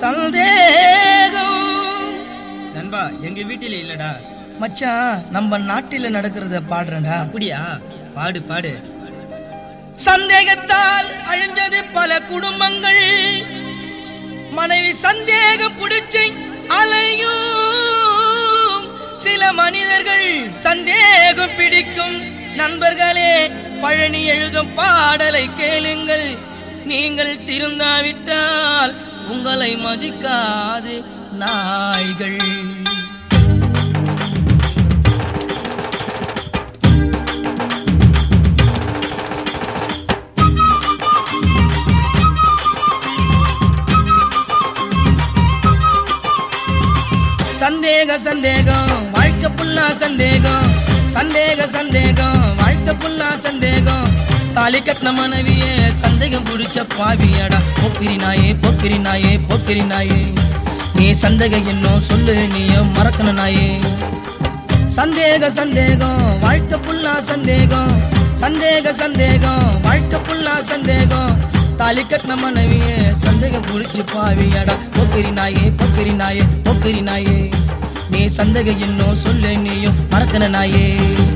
சந்தேகம் நண்பா எங்க வீட்டில இல்லடா மச்சான் நம்ம நாட்டில நடக்கிறத பாடுறேன்டா அப்படியா பாடு பாடு சந்தேகத்தால் அழிஞ்சது பல குடும்பங்கள் மனைவி சந்தேகம் பிடிச்சு அலையும் சில மனிதர்கள் சந்தேகம் பிடிக்கும் நண்பர்களே பழனி எழுதும் பாடலை கேளுங்கள் நீங்கள் திருந்தாவிட்டால் உங்களை மதிக்காது நாய்கள் சந்தேக சந்தேகம் வாழ்க்கை புல்லா சந்தேகம் சந்தேக சந்தேகம் வாழ்க்கை புல்லா சந்தேகம் தாலி கட்டின மனைவியே சந்தேகம் புடிச்ச பாவியடா போக்கிரி நாயே போக்கிரி நாயே போக்கிரி நாயே நீ சந்தேகம் இன்னும் சொல்லு நீயும் மறக்கணும் நாயே சந்தேக சந்தேகம் வாழ்க்கை புல்லா சந்தேகம் சந்தேக சந்தேகம் வாழ்க்கை புல்லா சந்தேகம் தாலி கட்டின மனைவியே சந்தேகம் புடிச்சு பாவியடா பொக்கிரி நாயே பொக்கிரி நாயே பொக்கிரி நாயே நீ சந்தேகம் இன்னும் சொல்லு நீயும் மறக்கன நாயே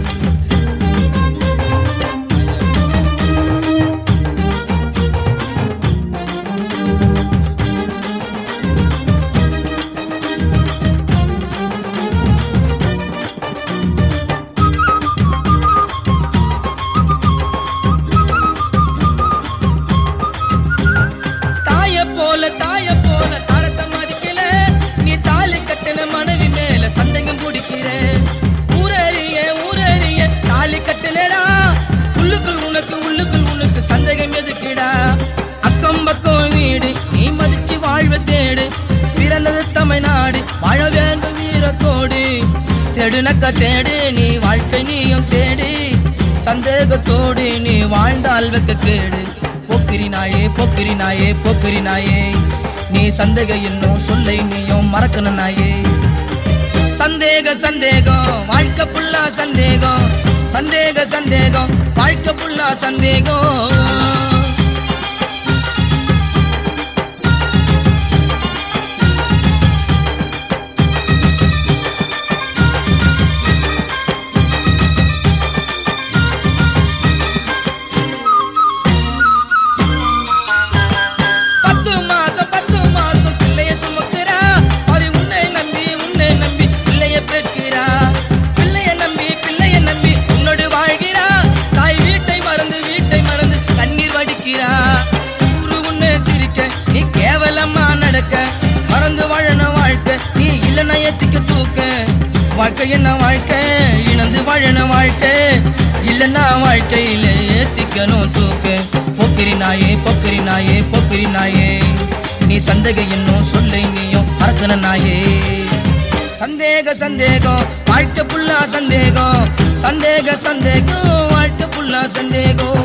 தாய போல தாய போல தரத்தை மதிக்கல நீ தாலி கட்டின மனைவி மேல சந்தேகம் பிடிக்கிற ஊரறிய ஊரறிய தாலி கட்டினடா உள்ளுக்குள் உனக்கு உள்ளுக்குள் உனக்கு சந்தேகம் எதுக்குடா அக்கம் பக்கம் வீடு நீ மதிச்சு வாழ்வ தேடு பிறந்தது தமிழ்நாடு வாழ வேண்டும் வீரத்தோடு தேடுனக்க தேடு நீ வாழ்க்கை நீயும் தேடு சந்தேகத்தோடு நீ வாழ்ந்தால் வெக்க கேடு போக்கிரி நாயே போக்கிரி நாயே போக்கிரி நாயே நீ சந்தேக இன்னும் சொல்லை நீயும் மறக்கணும் நாயே சந்தேக சந்தேகம் வாழ்க்கை புல்லா சந்தேகம் சந்தேக சந்தேகம் வாழ்க்கை புல்லா சந்தேகம் பத்து மாசம் பத்து மாசம் பிள்ளைய சுமக்கிறா அவரு உன்னை நம்பி உன்னை நம்பி பிள்ளைய பெற்கிறா பிள்ளைய நம்பி பிள்ளைய நம்பி உன்னோடு வாழ்கிறா தாய் வீட்டை மறந்து வீட்டை மறந்து கண்ணீர் வடிக்கிறா ஊரு உன்னை சிரிக்க நீ கேவலமா நடக்க மறந்து வாழன வாழ்க்கை நீ இல்லைன்னா ஏத்திக்க தூக்க வாழ்க்கை என்ன வாழ்க்கை இணந்து வாழன வாழ்க்கை இல்லைன்னா வாழ்க்கையில ஏத்திக்கணும் தூக்க போக்கிரி நாயே போக்கிரி நாயே போக்கிரி நாயே நீ சந்தேக இன்னும் சொல்லை நீயும் மறக்கன நாயே சந்தேக சந்தேகம் வாழ்க்கை புல்லா சந்தேகம் சந்தேக சந்தேகம் வாழ்க்கை புல்லா சந்தேகம்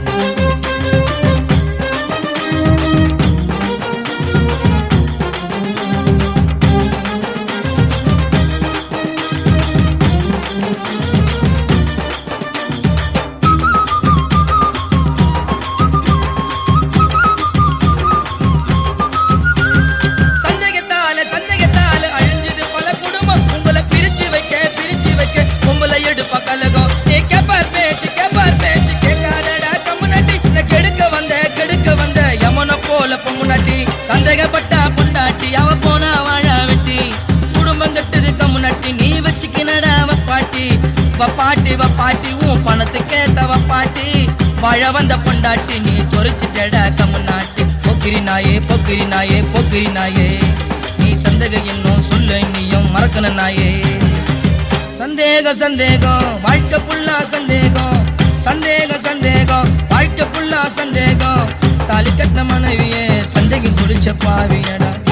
சந்தேகத்தால சந்தேகத்தால அழிஞ்சது பல குடும்பம் உங்களை பிரிச்சு வைக்க பிரிச்சு வைக்க உங்களை எடுப்ப கலகம் நீ கேப்பார் பேச்சு கேப்பார் பேச்சு கேட்காதடா கம்முனாட்டி நான் கெடுக்க வந்த கெடுக்க வந்த யமன போல பொம்முனாட்டி சந்தேகப்பட்டா பொண்டாட்டி அவ போனா வாழ வெட்டி குடும்பம் கட்டுது கம்முனாட்டி நீ வச்சுக்கினடா அவ பாட்டி வப்பாட்டி வப்பாட்டி உன் பணத்துக்கேத்த வப்பாட்டி வாழ வந்த பொண்டாட்டி நீ தொலைச்சிட்டடா கம்முனாட்டி பொக்கிரி நாயே பொக்கிரி நாயே பொக்கிரி நாயே நீ சந்தேக இன்னும் சொல்ல நீயும் மறக்கன நாயே சந்தேக சந்தேகம் வாழ்க்கை புல்லா சந்தேகம் சந்தேக சந்தேகம் வாழ்க்கை புல்லா சந்தேகம் தாலி கட்டின மனைவியே சந்தேகம் குடிச்ச பாவியடா